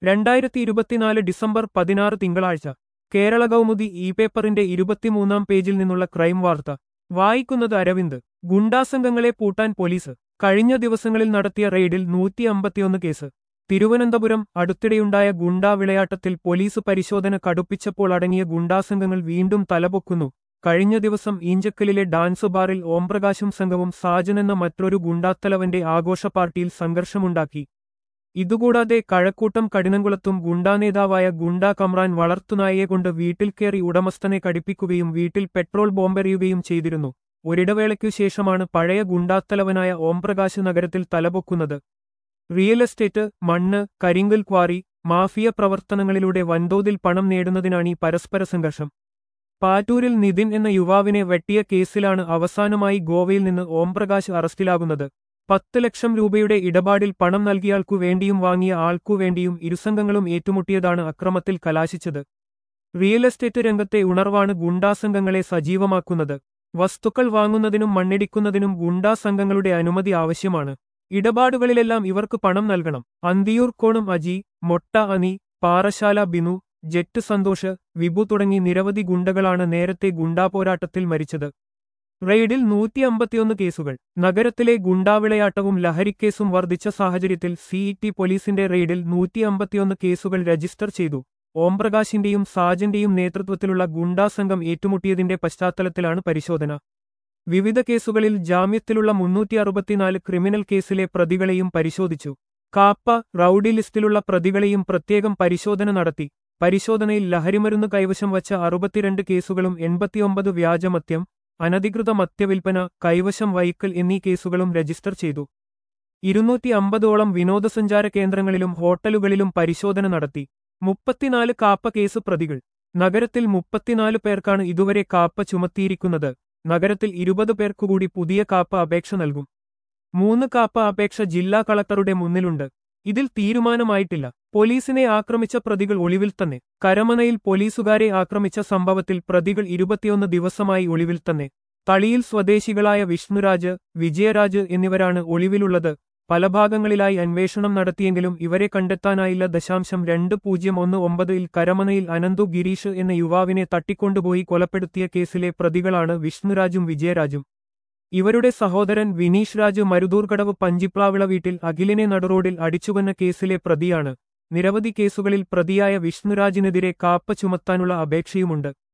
രണ്ടായിരത്തി ഇരുപത്തിനാല് ഡിസംബർ പതിനാറ് തിങ്കളാഴ്ച കേരള കൗമുദി ഇ പേപ്പറിന്റെ ഇരുപത്തിമൂന്നാം പേജിൽ നിന്നുള്ള ക്രൈം വാർത്ത വായിക്കുന്നത് അരവിന്ദ് ഗുണ്ടാസംഘങ്ങളെ പൂട്ടാൻ പോലീസ് കഴിഞ്ഞ ദിവസങ്ങളിൽ നടത്തിയ റെയ്ഡിൽ നൂറ്റി അമ്പത്തിയൊന്ന് കേസ് തിരുവനന്തപുരം അടുത്തിടെയുണ്ടായ ഗുണ്ടാ വിളയാട്ടത്തിൽ പോലീസ് പരിശോധന കടുപ്പിച്ചപ്പോൾ അടങ്ങിയ ഗുണ്ടാസംഘങ്ങൾ വീണ്ടും തലപൊക്കുന്നു കഴിഞ്ഞ ദിവസം ഈഞ്ചക്കലിലെ ഡാൻസ് ബാറിൽ ഓംപ്രകാശും സംഘവും സാജൻ എന്ന മറ്റൊരു ഗുണ്ടാത്തലവന്റെ ആഘോഷ പാർട്ടിയിൽ സംഘർഷമുണ്ടാക്കി ഇതുകൂടാതെ കഴക്കൂട്ടം കഠിനംകുളത്തും ഗുണ്ടാ നേതാവായ ഗുണ്ടാ കമ്രാൻ വളർത്തുനായയെക്കൊണ്ട് വീട്ടിൽ കയറി ഉടമസ്ഥനെ കടിപ്പിക്കുകയും വീട്ടിൽ പെട്രോൾ ബോംബെറിയുകയും ചെയ്തിരുന്നു ഒരിടവേളയ്ക്കു ശേഷമാണ് പഴയ ഗുണ്ടാത്തലവനായ ഓംപ്രകാശ് നഗരത്തിൽ തലപൊക്കുന്നത് റിയൽ എസ്റ്റേറ്റ് മണ്ണ് കരിങ്കൽ ക്വാറി മാഫിയ പ്രവർത്തനങ്ങളിലൂടെ വൻതോതിൽ പണം നേടുന്നതിനാണ് ഈ പരസ്പര സംഘർഷം പാറ്റൂരിൽ നിതിൻ എന്ന യുവാവിനെ വെട്ടിയ കേസിലാണ് അവസാനമായി ഗോവയിൽ നിന്ന് ഓംപ്രകാശ് അറസ്റ്റിലാകുന്നത് പത്ത് ലക്ഷം രൂപയുടെ ഇടപാടിൽ പണം നൽകിയാൾക്കു വേണ്ടിയും വാങ്ങിയ ആൾക്കു വേണ്ടിയും ഇരുസംഘങ്ങളും ഏറ്റുമുട്ടിയതാണ് അക്രമത്തിൽ കലാശിച്ചത് റിയൽ എസ്റ്റേറ്റ് രംഗത്തെ ഉണർവാണ് ഗുണ്ടാസംഘങ്ങളെ സജീവമാക്കുന്നത് വസ്തുക്കൾ വാങ്ങുന്നതിനും മണ്ണിടിക്കുന്നതിനും ഗുണ്ടാ സംഘങ്ങളുടെ അനുമതി ആവശ്യമാണ് ഇടപാടുകളിലെല്ലാം ഇവർക്ക് പണം നൽകണം അന്തിയൂർ കോണം അജി മൊട്ട അനി പാറശാല ബിനു ജെറ്റ് സന്തോഷ് വിഭു തുടങ്ങി നിരവധി ഗുണ്ടകളാണ് നേരത്തെ ഗുണ്ടാപോരാട്ടത്തിൽ മരിച്ചത് റെയ്ഡിൽ നൂറ്റി അമ്പത്തിയൊന്ന് കേസുകൾ നഗരത്തിലെ ഗുണ്ടാവിളയാട്ടവും ലഹരിക്കേസും വർദ്ധിച്ച സാഹചര്യത്തിൽ സിഇടി പോലീസിന്റെ റെയ്ഡിൽ നൂറ്റി അമ്പത്തിയൊന്ന് കേസുകൾ രജിസ്റ്റർ ചെയ്തു ഓംപ്രകാശിന്റെയും സാജന്റെയും നേതൃത്വത്തിലുള്ള ഗുണ്ടാ സംഘം ഏറ്റുമുട്ടിയതിന്റെ പശ്ചാത്തലത്തിലാണ് പരിശോധന വിവിധ കേസുകളിൽ ജാമ്യത്തിലുള്ള മുന്നൂറ്റി അറുപത്തിനാല് ക്രിമിനൽ കേസിലെ പ്രതികളെയും പരിശോധിച്ചു കാപ്പ റൌഡി ലിസ്റ്റിലുള്ള പ്രതികളെയും പ്രത്യേകം പരിശോധന നടത്തി പരിശോധനയിൽ ലഹരിമരുന്ന് കൈവശം വച്ച അറുപത്തിരണ്ട് കേസുകളും എൺപത്തിയൊമ്പത് വ്യാജമദ്യം അനധികൃത മദ്യവിൽപ്പന കൈവശം വൈക്കൽ എന്നീ കേസുകളും രജിസ്റ്റർ ചെയ്തു ഇരുന്നൂറ്റി അമ്പതോളം വിനോദസഞ്ചാര കേന്ദ്രങ്ങളിലും ഹോട്ടലുകളിലും പരിശോധന നടത്തി മുപ്പത്തിനാല് കാപ്പ കേസ് പ്രതികൾ നഗരത്തിൽ മുപ്പത്തിനാല് പേർക്കാണ് ഇതുവരെ കാപ്പ ചുമത്തിയിരിക്കുന്നത് നഗരത്തിൽ ഇരുപത് പേർക്കുകൂടി പുതിയ കാപ്പ അപേക്ഷ നൽകും മൂന്ന് കാപ്പ അപേക്ഷ ജില്ലാ കളക്ടറുടെ മുന്നിലുണ്ട് ഇതിൽ തീരുമാനമായിട്ടില്ല പോലീസിനെ ആക്രമിച്ച പ്രതികൾ ഒളിവിൽ തന്നെ കരമനയിൽ പോലീസുകാരെ ആക്രമിച്ച സംഭവത്തിൽ പ്രതികൾ ഇരുപത്തിയൊന്ന് ദിവസമായി ഒളിവിൽ തന്നെ തളിയിൽ സ്വദേശികളായ വിഷ്ണുരാജ് വിജയരാജ് എന്നിവരാണ് ഒളിവിലുള്ളത് പല ഭാഗങ്ങളിലായി അന്വേഷണം നടത്തിയെങ്കിലും ഇവരെ കണ്ടെത്താനായില്ല ദശാംശം രണ്ട് പൂജ്യം ഒന്ന് ഒമ്പതിൽ കരമനയിൽ അനന്തു ഗിരീഷ് എന്ന യുവാവിനെ തട്ടിക്കൊണ്ടുപോയി കൊലപ്പെടുത്തിയ കേസിലെ പ്രതികളാണ് വിഷ്ണുരാജും വിജയരാജും ഇവരുടെ സഹോദരൻ വിനീഷ് രാജ് മരുതൂർകടവ് പഞ്ചിപ്ലാവിള വീട്ടിൽ അഖിലിനെ നടുറോഡിൽ അടിച്ചുകൊന്ന കേസിലെ പ്രതിയാണ് നിരവധി കേസുകളിൽ പ്രതിയായ വിഷ്ണുരാജിനെതിരെ കാപ്പ ചുമത്താനുള്ള അപേക്ഷയുമുണ്ട്